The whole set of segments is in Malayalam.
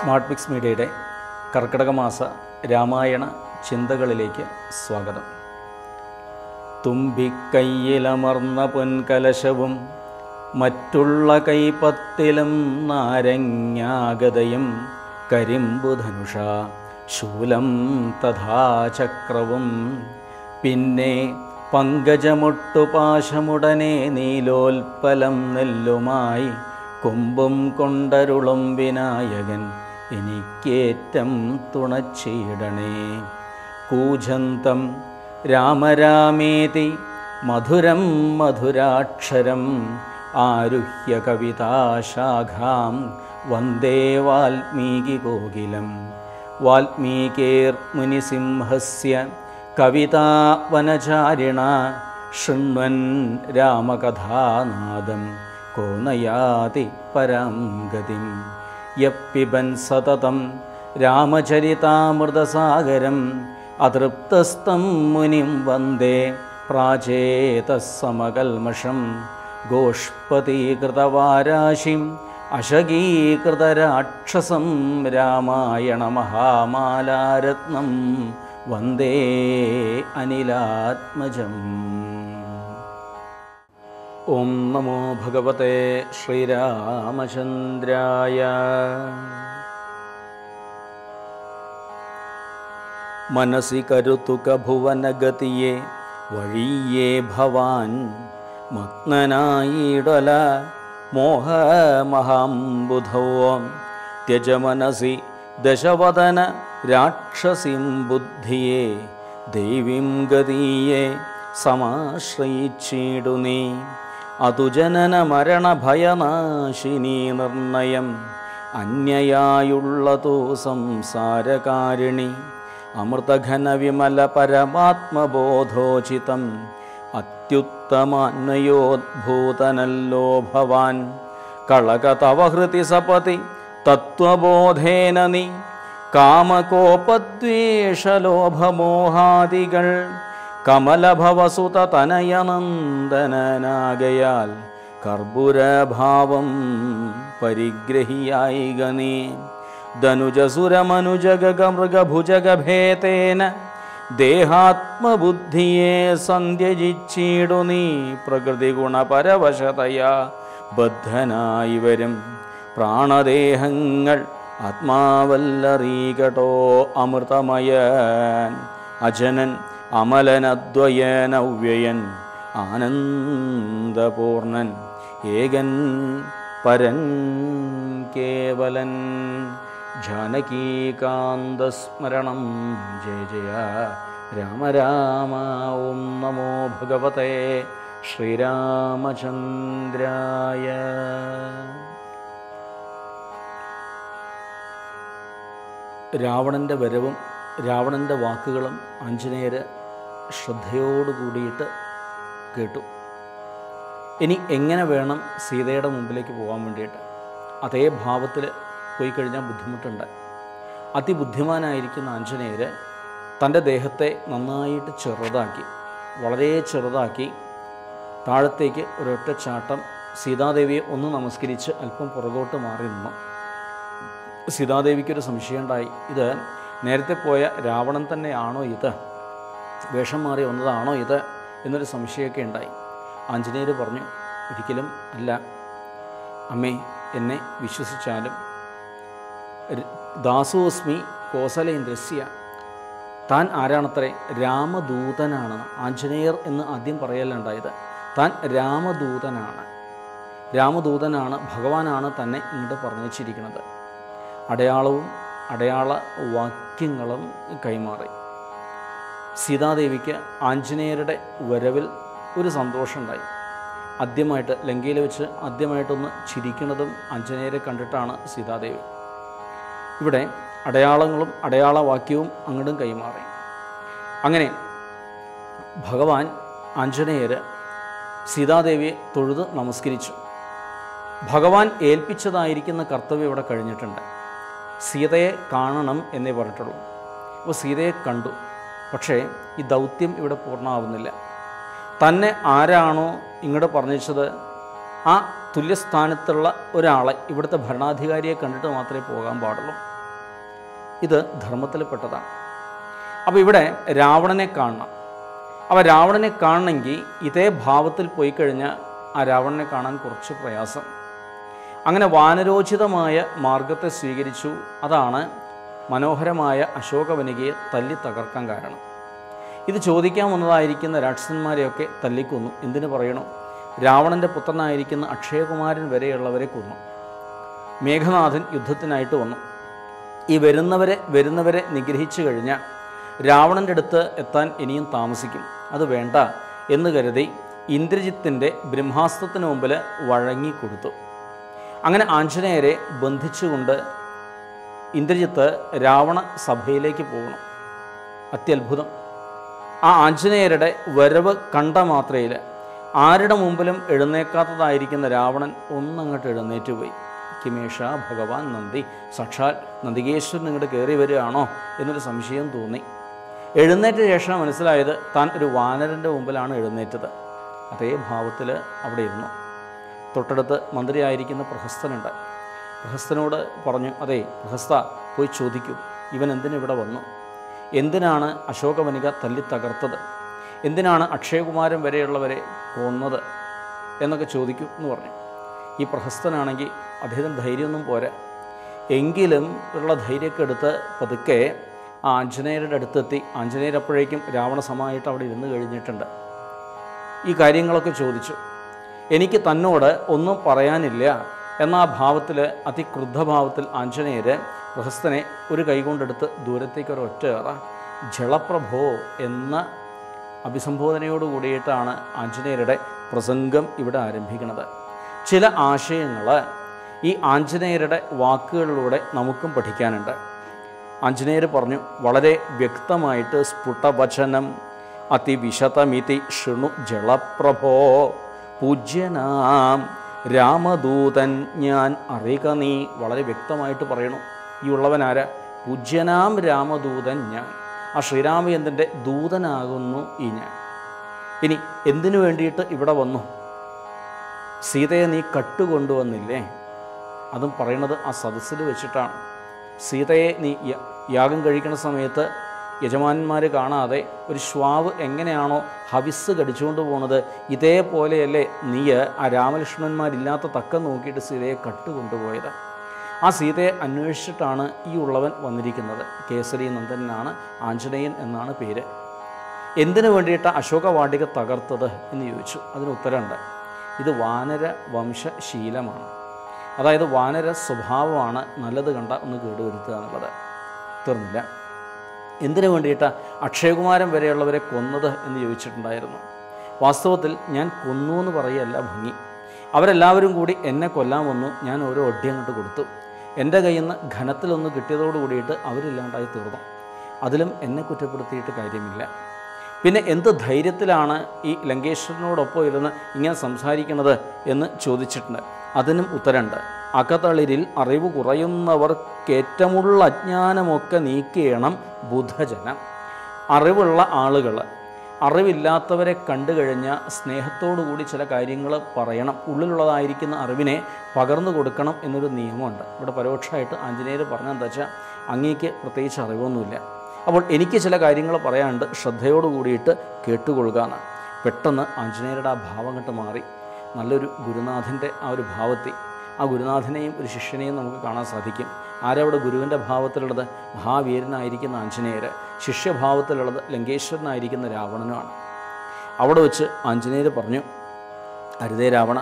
സ്മാർട്ട് മിക്സ് മീഡിയയുടെ കർക്കിടക മാസ രാമായണ ചിന്തകളിലേക്ക് സ്വാഗതം തുമ്പിക്കൈയിലമർന്ന പൊൻകലശവും മറ്റുള്ള കൈപ്പത്തിലും നാരങ്ങാഗതയും കരിമ്പുധനുഷ ശൂലം തഥാ ചക്രവും പിന്നെ പങ്കജമൊട്ടുപാശമുടനെ നീലോൽപ്പലം നെല്ലുമായി കൊമ്പും കൊണ്ടരുളും വിനായകൻ എനിക്കേറ്റം തുണച്ചിടണേ കൂജന്തം രാമരാമേതി മധുരം മധുരാക്ഷരം ആരുഹ്യ കവിതാശാഖാം വന്ദേ വാൽമീകികോകിലം വാൽമീകേർമുനിസിംഹസ്യ കവിതാവനചാരിണ ശൃണ്വൻ രാമകഥാനാദം കോ നയാതി പരാം ഗതിം യപ്പിബൻ സതതം രാമചരിതാമൃതസാഗരം അതൃപ്തസ്തം മുനിം വന്ദേ പ്രാചേതസമകൽമഷം ഗോഷ്പതീകൃതവാരാശിം അശകീകൃതരാക്ഷസം രാമായണ മഹാമാലാരത്നം വന്ദേ അനിലാത്മജം ഓം നമോ ഭഗവത്തെ ശ്രീരാമചന്ദ്രായ മനസി കരുത്തുക ഭുവനഗതിയെ വഴിയേ ഭവാൻ മഗ്നനായിടല മോഹമഹാംബുധോ ത്യജമനസി ദശവദന രാക്ഷസിം ബുദ്ധിയെ ദേവീം ഗതീയെ സമാശ്രയിച്ചിടു നീ അതുജനന മരണ ഭയനാശിനി നിർണയം അന്യയായുള്ളതോ സംസാരകാരിണി അമൃതഘന വിമല പരമാത്മബോധോചിതം അത്യുത്തമാന്വയോദ്ഭൂതനല്ലോ ഭവാൻ കളക തവ ഹൃതി സപതി തത്വബോധേന നീ കാമകോപദ്വേഷലോഭമോഹാദികൾ കമലഭവസുത തനയനന്ദനാകയാൽ കർപ്പുരഭാവം പരിഗ്രഹിയായി ഗണീ ധനുജസുരമനുജഗമൃഗഭുജഗഭേതേന ദേഹാത്മബുദ്ധിയെ സന്ധ്യജിച്ചിടു നീ പ്രകൃതി ഗുണപരവശതയാ ബദ്ധനായി വരും പ്രാണദേഹങ്ങൾ ആത്മാവല്ലറികടോ അമൃതമയൻ അജനൻ അമലനദ്വയനവ്യയൻ ആനന്ദപൂർണൻ ഏകൻ പരൻ കേവലൻ ജാനകീകാന്തസ്മരണം ജയ ജയ രാമ രാമ ഓം നമോ ഭഗവതേ ശ്രീരാമചന്ദ്രായ രാവണൻ്റെ വരവും രാവണൻ്റെ വാക്കുകളും ആഞ്ജനേയര് ശ്രദ്ധയോടു കൂടിയിട്ട് കേട്ടു ഇനി എങ്ങനെ വേണം സീതയുടെ മുമ്പിലേക്ക് പോകാൻ വേണ്ടിയിട്ട് അതേ ഭാവത്തിൽ പോയി കഴിഞ്ഞാൽ ബുദ്ധിമുട്ടുണ്ട് അതിബുദ്ധിമാനായിരിക്കുന്ന ആഞ്ജനേയര് തൻ്റെ ദേഹത്തെ നന്നായിട്ട് ചെറുതാക്കി വളരെ ചെറുതാക്കി താഴത്തേക്ക് ഒരൊറ്റ ചാട്ടം സീതാദേവിയെ ഒന്ന് നമസ്കരിച്ച് അല്പം പുറകോട്ട് മാറി നിന്നു സീതാദേവിക്കൊരു സംശയമുണ്ടായി ഇത് നേരത്തെ പോയ രാവണൻ തന്നെയാണോ ഇത് വേഷം മാറി വന്നതാണോ ഇത് എന്നൊരു സംശയമൊക്കെ ഉണ്ടായി ആഞ്ജനേയർ പറഞ്ഞു ഒരിക്കലും അല്ല അമ്മേ എന്നെ വിശ്വസിച്ചാലും ര- ദാസോസ്മി കോസലേന്ദ്രസ്യ താൻ ആരാണത്രേ രാമദൂതനാണ് ആഞ്ജനേയർ എന്ന് ആദ്യം പറയലുണ്ടായത് താൻ രാമദൂതനാണ് രാമദൂതനാണ് ഭഗവാനാണ് തന്നെ ഇങ്ങോട്ട് പറഞ്ഞിരിക്കുന്നത് അടയാളവും അടയാള വാക്യങ്ങളും കൈമാറി സീതാദേവിക്ക് ആഞ്ജനേയരുടെ വരവിൽ ഒരു സന്തോഷമുണ്ടായി ആദ്യമായിട്ട് ലങ്കയിൽ വെച്ച് ആദ്യമായിട്ടൊന്ന് ചിരിക്കുന്നതും ആഞ്ജനേയരെ കണ്ടിട്ടാണ് സീതാദേവി ഇവിടെ അടയാളങ്ങളും അടയാളവാക്യവും അങ്ങോട്ടും കൈമാറി അങ്ങനെ ഭഗവാൻ ആഞ്ജനേയര് സീതാദേവിയെ തൊഴുത് നമസ്കരിച്ചു ഭഗവാൻ ഏൽപ്പിച്ചതായിരിക്കുന്ന കർത്തവ്യം ഇവിടെ കഴിഞ്ഞിട്ടുണ്ട് സീതയെ കാണണം എന്നേ പറഞ്ഞിട്ടുള്ളൂ അപ്പോൾ സീതയെ കണ്ടു പക്ഷേ ഈ ദൗത്യം ഇവിടെ പൂർണ്ണമാവുന്നില്ല തന്നെ ആരാണോ ഇങ്ങോട്ട് പറഞ്ഞിച്ചത് ആ തുല്യസ്ഥാനത്തുള്ള ഒരാളെ ഇവിടുത്തെ ഭരണാധികാരിയെ കണ്ടിട്ട് മാത്രമേ പോകാൻ പാടുള്ളൂ ഇത് ധർമ്മത്തിൽപ്പെട്ടതാണ് അപ്പോൾ ഇവിടെ രാവണനെ കാണണം അപ്പോൾ രാവണനെ കാണണമെങ്കിൽ ഇതേ ഭാവത്തിൽ പോയി കഴിഞ്ഞാൽ ആ രാവണനെ കാണാൻ കുറച്ച് പ്രയാസം അങ്ങനെ വാനരോചിതമായ മാർഗത്തെ സ്വീകരിച്ചു അതാണ് മനോഹരമായ അശോകവനികയെ തല്ലി തകർക്കാൻ കാരണം ഇത് ചോദിക്കാൻ വന്നതായിരിക്കുന്ന രാക്ഷസന്മാരെയൊക്കെ തല്ലിക്കൊന്നു എന്തിനു പറയണു രാവണൻ്റെ പുത്രനായിരിക്കുന്ന അക്ഷയകുമാരൻ വരെയുള്ളവരെ കൊന്നു മേഘനാഥൻ യുദ്ധത്തിനായിട്ട് വന്നു ഈ വരുന്നവരെ വരുന്നവരെ നിഗ്രഹിച്ചു കഴിഞ്ഞാൽ രാവണൻ്റെ അടുത്ത് എത്താൻ ഇനിയും താമസിക്കും അത് വേണ്ട എന്ന് കരുതി ഇന്ദ്രജിത്തിൻ്റെ ബ്രഹ്മാസ്ത്രത്തിന് മുമ്പിൽ വഴങ്ങിക്കൊടുത്തു അങ്ങനെ ആഞ്ജനേയരെ ബന്ധിച്ചുകൊണ്ട് ഇന്ദ്രജിത്ത് രാവണ സഭയിലേക്ക് പോകണം അത്യത്ഭുതം ആ ആഞ്ജനേയരുടെ വരവ് കണ്ട മാത്രയിൽ ആരുടെ മുമ്പിലും എഴുന്നേക്കാത്തതായിരിക്കുന്ന രാവണൻ ഒന്നങ്ങോട്ട് എഴുന്നേറ്റ് പോയി കിമേഷ ഭഗവാൻ നന്ദി സാക്ഷാൽ നന്ദികേശ്വരൻ ഇങ്ങോട്ട് കയറി വരികയാണോ എന്നൊരു സംശയം തോന്നി എഴുന്നേറ്റ ശേഷം മനസ്സിലായത് താൻ ഒരു വാനരൻ്റെ മുമ്പിലാണ് എഴുന്നേറ്റത് അതേ ഭാവത്തിൽ അവിടെ ഇരുന്നു തൊട്ടടുത്ത് മന്ത്രിയായിരിക്കുന്ന പ്രഹസ്തനുണ്ട് പ്രഹസ്തനോട് പറഞ്ഞു അതെ പ്രഹസ്ത പോയി ചോദിക്കൂ ഇവൻ എന്തിനിവിടെ വന്നു എന്തിനാണ് അശോകവനിക തല്ലി തകർത്തത് എന്തിനാണ് അക്ഷയകുമാരൻ വരെയുള്ളവരെ കൊന്നത് എന്നൊക്കെ ചോദിക്കൂ എന്ന് പറഞ്ഞു ഈ പ്രഹസ്തനാണെങ്കിൽ അദ്ദേഹത്തിന് ധൈര്യമൊന്നും പോരാ എങ്കിലും ഉള്ള ധൈര്യമൊക്കെ എടുത്ത് പതുക്കെ ആ ആഞ്ജനേയരുടെ അടുത്തെത്തി ആഞ്ജനേയരപ്പോഴേക്കും രാവണസമായിട്ട് അവിടെ ഇരുന്ന് കഴിഞ്ഞിട്ടുണ്ട് ഈ കാര്യങ്ങളൊക്കെ ചോദിച്ചു എനിക്ക് തന്നോട് ഒന്നും പറയാനില്ല എന്ന ആ ഭാവത്തിൽ അതിക്രുദ്ധഭാവത്തിൽ ആഞ്ജനേയർ ഗൃഹസ്ഥനെ ഒരു കൈകൊണ്ടെടുത്ത് ദൂരത്തേക്ക് ഒരു ഒറ്റയേറ ജളപ്രഭോ എന്ന അഭിസംബോധനയോട് കൂടിയിട്ടാണ് ആഞ്ജനേയരുടെ പ്രസംഗം ഇവിടെ ആരംഭിക്കുന്നത് ചില ആശയങ്ങൾ ഈ ആഞ്ജനേയരുടെ വാക്കുകളിലൂടെ നമുക്കും പഠിക്കാനുണ്ട് ആഞ്ജനേയർ പറഞ്ഞു വളരെ വ്യക്തമായിട്ട് സ്ഫുടവചനം അതിവിശതമിതി ശൃണു ജളപ്രഭോ പൂജ്യനാം രാമദൂതൻ ഞാൻ അറിയുക നീ വളരെ വ്യക്തമായിട്ട് പറയണു ഈ ഉള്ളവനാരാ പൂജ്യനാം രാമദൂതൻ ഞാൻ ആ ശ്രീരാമചന്ദ്രൻ്റെ ദൂതനാകുന്നു ഈ ഞാൻ ഇനി എന്തിനു വേണ്ടിയിട്ട് ഇവിടെ വന്നു സീതയെ നീ കട്ടുകൊണ്ടുവന്നില്ലേ അതും പറയണത് ആ സദസ്സിൽ വെച്ചിട്ടാണ് സീതയെ നീ യ- യാഗം കഴിക്കുന്ന സമയത്ത് യജമാനന്മാർ കാണാതെ ഒരു ശ്വാവ് എങ്ങനെയാണോ ഹവിസ് കടിച്ചുകൊണ്ട് പോണത് ഇതേപോലെയല്ലേ നീ ആ രാമലക്ഷ്മണന്മാരില്ലാത്ത തക്കം നോക്കിയിട്ട് സീതയെ കട്ടുകൊണ്ടുപോയത് ആ സീതയെ അന്വേഷിച്ചിട്ടാണ് ഈ ഉള്ളവൻ വന്നിരിക്കുന്നത് കേസരി നന്ദനാണ് ആഞ്ജനേയൻ എന്നാണ് പേര് എന്തിനു വേണ്ടിയിട്ട് അശോകവാടിക തകർത്തത് എന്ന് ചോദിച്ചു അതിന് ഉത്തരമുണ്ട് ഇത് വാനര വംശശീലമാണ് അതായത് വാനര സ്വഭാവമാണ് നല്ലത് കണ്ട ഒന്ന് കേടുവരുത്തുക എന്നുള്ളത് തീർന്നില്ല എന്തിനു വേണ്ടിയിട്ട് അക്ഷയകുമാരൻ വരെയുള്ളവരെ കൊന്നത് എന്ന് ചോദിച്ചിട്ടുണ്ടായിരുന്നു വാസ്തവത്തിൽ ഞാൻ കൊന്നു എന്ന് പറയുകയല്ല ഭംഗി അവരെല്ലാവരും കൂടി എന്നെ കൊല്ലാൻ വന്നു ഞാൻ ഓരോ ഒഡ്ഡി അങ്ങോട്ട് കൊടുത്തു എൻ്റെ കയ്യിൽ നിന്ന് ഘനത്തിലൊന്ന് കിട്ടിയതോട് കൂടിയിട്ട് അവരില്ലാണ്ടായി തീർന്നു അതിലും എന്നെ കുറ്റപ്പെടുത്തിയിട്ട് കാര്യമില്ല പിന്നെ എന്ത് ധൈര്യത്തിലാണ് ഈ ലങ്കേശ്വരനോടൊപ്പം ഇരുന്ന് ഇങ്ങനെ സംസാരിക്കുന്നത് എന്ന് ചോദിച്ചിട്ടുണ്ട് അതിനും ഉത്തരമുണ്ട് അകതളിരിൽ അറിവ് കുറയുന്നവർക്കേറ്റമുള്ള അജ്ഞാനമൊക്കെ നീക്കിയണം ബുധജനം അറിവുള്ള ആളുകൾ അറിവില്ലാത്തവരെ കണ്ടു കഴിഞ്ഞാൽ സ്നേഹത്തോടുകൂടി ചില കാര്യങ്ങൾ പറയണം ഉള്ളിലുള്ളതായിരിക്കുന്ന അറിവിനെ പകർന്നു കൊടുക്കണം എന്നൊരു നിയമമുണ്ട് ഇവിടെ പരോക്ഷമായിട്ട് ആഞ്ജനേയർ പറഞ്ഞ എന്താ വെച്ചാൽ അങ്ങേക്ക് പ്രത്യേകിച്ച് അറിവൊന്നുമില്ല അപ്പോൾ എനിക്ക് ചില കാര്യങ്ങൾ പറയാനുണ്ട് ശ്രദ്ധയോട് കൂടിയിട്ട് കേട്ടുകൊള്ളുക എന്ന് പെട്ടെന്ന് ആഞ്ജനേയരുടെ ആ ഭാവം കണ്ട് മാറി നല്ലൊരു ഗുരുനാഥൻ്റെ ആ ഒരു ഭാവത്തിൽ ആ ഗുരുനാഥനെയും ഒരു ശിഷ്യനെയും നമുക്ക് കാണാൻ സാധിക്കും ആരവിടെ ഗുരുവിൻ്റെ ഭാവത്തിലുള്ളത് മഹാവീരനായിരിക്കുന്ന ആഞ്ജനേയർ ശിഷ്യഭാവത്തിലുള്ളത് ലങ്കേശ്വരനായിരിക്കുന്ന രാവണനുമാണ് അവിടെ വെച്ച് ആഞ്ജനേയർ പറഞ്ഞു അരുതേ രാവണ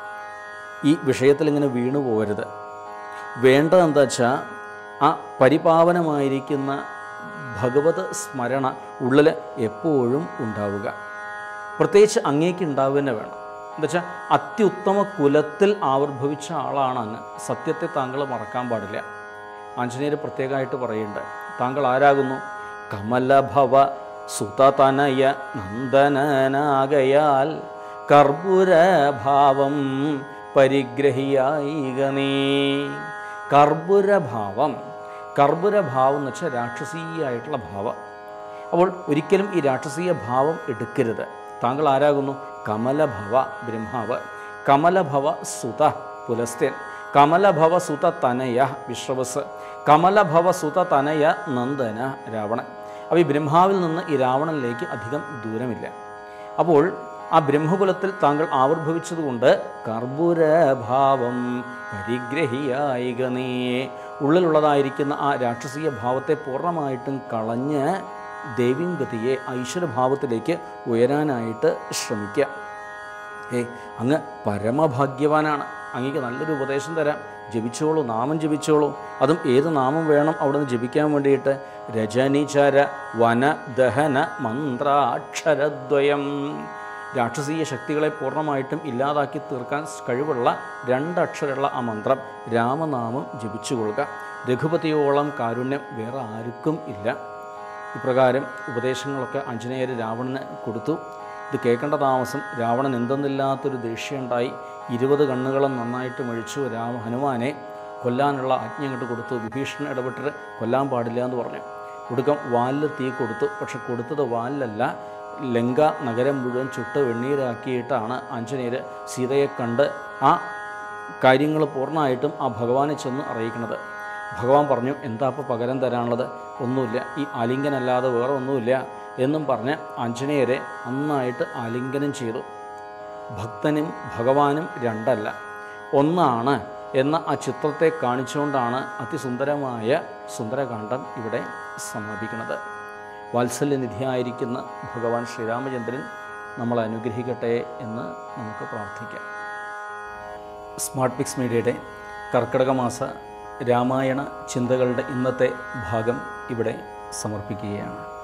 ഈ വിഷയത്തിൽ ഇങ്ങനെ വീണു പോകരുത് വേണ്ടത് എന്താ വെച്ചാൽ ആ പരിപാവനമായിരിക്കുന്ന ഭഗവത് സ്മരണ ഉള്ളിൽ എപ്പോഴും ഉണ്ടാവുക പ്രത്യേകിച്ച് അങ്ങേക്ക് ഉണ്ടാവുക തന്നെ വേണം എന്താ വെച്ചാൽ അത്യുത്തമ കുലത്തിൽ ആവിർഭവിച്ച ആളാണ് അങ്ങ് സത്യത്തെ താങ്കൾ മറക്കാൻ പാടില്ല ആഞ്ജനേയർ പ്രത്യേകമായിട്ട് പറയുന്നുണ്ട് താങ്കൾ ആരാകുന്നു കമലഭവ സുതതനയ നന്ദനനാകയാൽ കർപ്പുരഭാവം പരിഗ്രഹിയായിക നീ കർപ്പുരഭാവം കർപ്പുരഭാവം എന്ന് വെച്ചാൽ രാക്ഷസീയായിട്ടുള്ള ഭാവം അപ്പോൾ ഒരിക്കലും ഈ രാക്ഷസീയ ഭാവം എടുക്കരുത് താങ്കൾ ആരാകുന്നു കമലഭവ ബ്രഹ്മാവ് കമലഭവ സുത പുലസ്ത്യൻ കമലഭവ സുത തനയ വിശ്രവസ് കമലഭവ സുത തനയ നന്ദന രാവണൻ അപ്പോൾ ഈ ബ്രഹ്മാവിൽ നിന്ന് ഈ രാവണനിലേക്ക് അധികം ദൂരമില്ല അപ്പോൾ ആ ബ്രഹ്മകുലത്തിൽ താങ്കൾ ആവിർഭവിച്ചതുകൊണ്ട് കർപ്പൂരഭാവം പരിഗ്രഹിയായിക നീ ഉള്ളിലുള്ളതായിരിക്കുന്ന ആ രാക്ഷസീയ ഭാവത്തെ പൂർണ്ണമായിട്ടും കളഞ്ഞ് ദേവീംഗതിയെ ഐശ്വര്യഭാവത്തിലേക്ക് ഉയരാനായിട്ട് ശ്രമിക്കുക ഏ അങ്ങ് പരമഭാഗ്യവാനാണ് അങ്ങേക്ക് നല്ലൊരു ഉപദേശം തരാം ജപിച്ചോളൂ നാമം ജപിച്ചോളൂ അതും ഏത് നാമം വേണം അവിടെ നിന്ന് ജപിക്കാൻ വേണ്ടിയിട്ട് രജനിചര വനദഹന മന്ത്രാക്ഷരദ്വയം രാക്ഷസീയ ശക്തികളെ പൂർണ്ണമായിട്ടും ഇല്ലാതാക്കി തീർക്കാൻ കഴിവുള്ള രണ്ടക്ഷരമുള്ള ആ മന്ത്രം രാമനാമം ജപിച്ചു കൊള്ളുക രഘുപതിയോളം കാരുണ്യം വേറെ ആർക്കും ഇല്ല ഇപ്രകാരം ഉപദേശങ്ങളൊക്കെ ആഞ്ജനേയർ രാവണന് കൊടുത്തു ഇത് കേൾക്കേണ്ട താമസം രാവണൻ എന്തെന്നില്ലാത്തൊരു ദേഷ്യമുണ്ടായി ഇരുപത് കണ്ണുകളും നന്നായിട്ട് മഴിച്ചു രാമ ഹനുമാനെ കൊല്ലാനുള്ള ആജ്ഞ അങ്ങോട്ട് കൊടുത്തു വിഭീഷണൻ ഇടപെട്ടിട്ട് കൊല്ലാൻ പാടില്ല എന്ന് പറഞ്ഞു ഒടുക്കം വാലിൽ തീ കൊടുത്തു പക്ഷെ കൊടുത്തത് വാലിലല്ല ലങ്ക നഗരം മുഴുവൻ ചുട്ട് വെണ്ണീരാക്കിയിട്ടാണ് ആഞ്ജനേയർ സീതയെ കണ്ട് ആ കാര്യങ്ങൾ പൂർണ്ണമായിട്ടും ആ ഭഗവാനെ ചെന്ന് അറിയിക്കുന്നത് ഭഗവാൻ പറഞ്ഞു എന്താ അപ്പോൾ പകരം തരാനുള്ളത് ഒന്നുമില്ല ഈ ആലിംഗനല്ലാതെ വേറെ ഒന്നുമില്ല എന്നും പറഞ്ഞ് ആഞ്ജനേയരെ നന്നായിട്ട് ആലിംഗനം ചെയ്തു ഭക്തനും ഭഗവാനും രണ്ടല്ല ഒന്നാണ് എന്ന ആ ചിത്രത്തെ കാണിച്ചുകൊണ്ടാണ് അതിസുന്ദരമായ സുന്ദരകാന്ഡം ഇവിടെ സമാപിക്കുന്നത് വാത്സല്യനിധിയായിരിക്കുന്ന ഭഗവാൻ ശ്രീരാമചന്ദ്രൻ നമ്മളെ അനുഗ്രഹിക്കട്ടെ എന്ന് നമുക്ക് പ്രാർത്ഥിക്കാം സ്മാർട്ട് പിക്സ് മീഡിയയുടെ കർക്കിടക മാസ രാമായണ ചിന്തകളുടെ ഇന്നത്തെ ഭാഗം ഇവിടെ സമർപ്പിക്കുകയാണ്